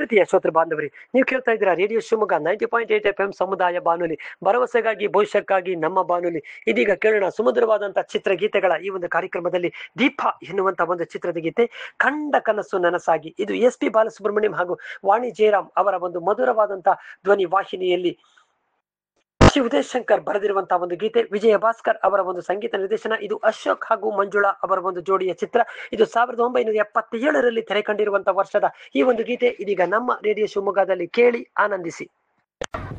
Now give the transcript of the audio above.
ಪ್ರೀತಿಯ ಶ್ರೋತೃ ಬಾಂಧವರಿ ನೀವು ಕೇಳ್ತಾ ಇದ್ದೀರಾ radio Shivamogga ninety point eight F M ಸಮುದಾಯ ಬಾನುಲಿ ಭರವಸೆಗಾಗಿ ಭವಿಷ್ಯಕ್ಕಾಗಿ ನಮ್ಮ ಬಾನುಲಿ ಇದೀಗ ಕೇಳೋಣ ಸುಮಧುರವಾದಂತಹ ಚಿತ್ರಗೀತೆಗಳ ಈ ಒಂದು ಕಾರ್ಯಕ್ರಮದಲ್ಲಿ ದೀಪ ಎನ್ನುವಂತ ಒಂದು ಚಿತ್ರದ ಗೀತೆ ಕಂಡ ಕನಸು ನನಸಾಗಿ ಇದು ಎಸ್ ಪಿ ಬಾಲಸುಬ್ರಹ್ಮಣ್ಯಂ ಹಾಗೂ ವಾಣಿ ಜಯರಾಮ್ ಅವರ ಒಂದು ಮಧುರವಾದಂತಹ ಧ್ವನಿ ವಾಹಿನಿಯಲ್ಲಿ ಶ್ರೀ ಉದಯ್ ಶಂಕರ್ ಬರೆದಿರುವಂತಹ ಒಂದು ಗೀತೆ ವಿಜಯ ಭಾಸ್ಕರ್ ಅವರ ಒಂದು ಸಂಗೀತ ನಿರ್ದೇಶನ ಇದು ಅಶೋಕ್ ಹಾಗೂ ಮಂಜುಳಾ ಅವರ ಒಂದು ಜೋಡಿಯ ಚಿತ್ರ ಇದು ಸಾವಿರದ ಒಂಬೈನೂರ ಎಪ್ಪತ್ತೇಳರಲ್ಲಿ ತೆರೆ ಕಂಡಿರುವಂತಹ ವರ್ಷದ ಈ ಒಂದು ಗೀತೆ ಇದೀಗ ನಮ್ಮ ರೇಡಿಯೋ ಶಿವಮೊಗ್ಗದಲ್ಲಿ ಕೇಳಿ ಆನಂದಿಸಿ